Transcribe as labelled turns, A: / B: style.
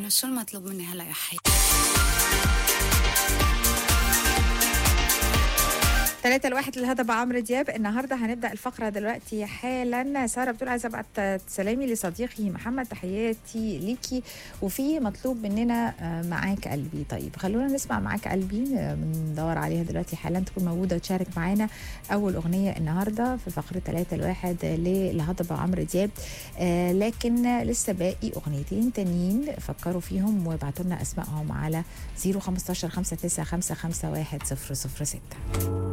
A: انه شو المطلوب مني هلا يا حي
B: ثلاثة الواحد للهضبة عمرو دياب النهاردة هنبدأ الفقرة دلوقتي حالا سارة بتقول عايزة ابعت سلامي لصديقي محمد تحياتي ليكي وفي مطلوب مننا آه، معاك قلبي طيب خلونا نسمع معاك قلبي آه، بندور عليها دلوقتي حالا تكون موجودة وتشارك معانا أول أغنية النهاردة في فقرة ثلاثة الواحد للهضبة عمرو دياب آه، لكن لسه باقي أغنيتين تانيين فكروا فيهم وابعتوا لنا أسمائهم على 015 59 55 1 006